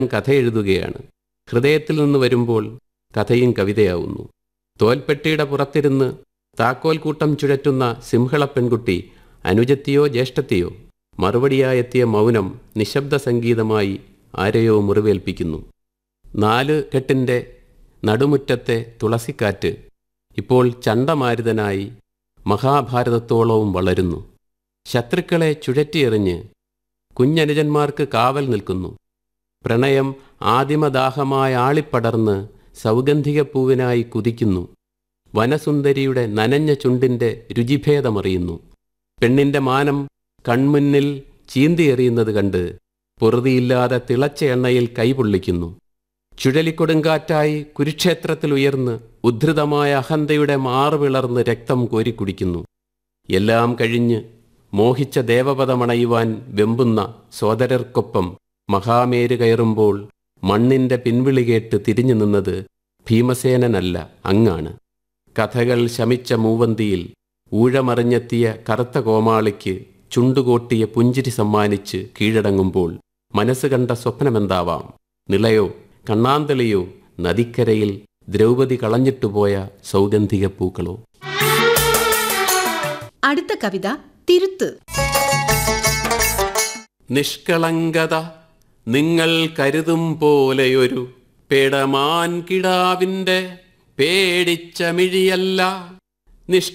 കഥ എഴുതുകയാണ് ഹൃദയത്തിൽ നിന്ന് വരുമ്പോൾ കഥയും കവിതയാവുന്നു തോൽപ്പെട്ടിയുടെ പുറത്തിരുന്ന് താക്കോൽ കൂട്ടം ചുഴറ്റുന്ന സിംഹള പെൺകുട്ടി അനുജത്തിയോ ജ്യേഷ്ഠത്തെയോ മറുപടിയായെത്തിയ മൗനം നിശബ്ദ സംഗീതമായി ആരെയോ മുറിവേൽപ്പിക്കുന്നു നാല് കെട്ടിൻ്റെ നടുമുറ്റത്തെ തുളസിക്കാറ്റ് ഇപ്പോൾ ചണ്ടമാരുതനായി മഹാഭാരതത്തോളവും വളരുന്നു ശത്രുക്കളെ ചുഴറ്റിയെറിഞ്ഞ് കുഞ്ഞനുജന്മാർക്ക് കാവൽ നിൽക്കുന്നു പ്രണയം ആദിമദാഹമായ ആളിപ്പടർന്ന് സൗഗന്ധിക പൂവിനായി കുതിക്കുന്നു വനസുന്ദരിയുടെ നനഞ്ഞ ചുണ്ടിൻ്റെ രുചിഭേദമറിയുന്നു പെണ്ണിൻ്റെ മാനം കൺമുന്നിൽ ചീന്തിയെറിയുന്നത് കണ്ട് പൊറുതിയില്ലാതെ തിളച്ച എണ്ണയിൽ കൈപൊള്ളിക്കുന്നു ചുഴലിക്കൊടുങ്കാറ്റായി കുരുക്ഷേത്രത്തിൽ ഉയർന്ന് ഉദ്ധൃതമായ അഹന്തയുടെ മാറുവിളർന്ന് രക്തം കോരിക്കുടിക്കുന്നു എല്ലാം കഴിഞ്ഞ് മോഹിച്ച ദേവപദമണയുവാൻ വെമ്പുന്ന സോദരർക്കൊപ്പം മഹാമേര് കയറുമ്പോൾ മണ്ണിന്റെ പിൻവിളി കേട്ട് തിരിഞ്ഞു നിന്നത് ഭീമസേനനല്ല അങ്ങാണ് കഥകൾ ശമിച്ച മൂവന്തിയിൽ ഊഴമറിഞ്ഞെത്തിയ കറുത്ത കോമാളിക്ക് ചുണ്ടുകോട്ടിയ പുഞ്ചിരി സമ്മാനിച്ച് കീഴടങ്ങുമ്പോൾ മനസ്സ് കണ്ട സ്വപ്നമെന്താവാം നിളയോ കണ്ണാന്തളിയോ നദിക്കരയിൽ ദ്രൗപദി കളഞ്ഞിട്ടുപോയ സൗഗന്ധിക പൂക്കളോ അടുത്ത കവിത തിരുത്ത് നിഷ്കളങ്കത നിങ്ങൾ കരുതും പോലെയൊരു പേടമാൻ കിടാവിൻ്റെ പേടിച്ച മിഴിയല്ല നിഷ്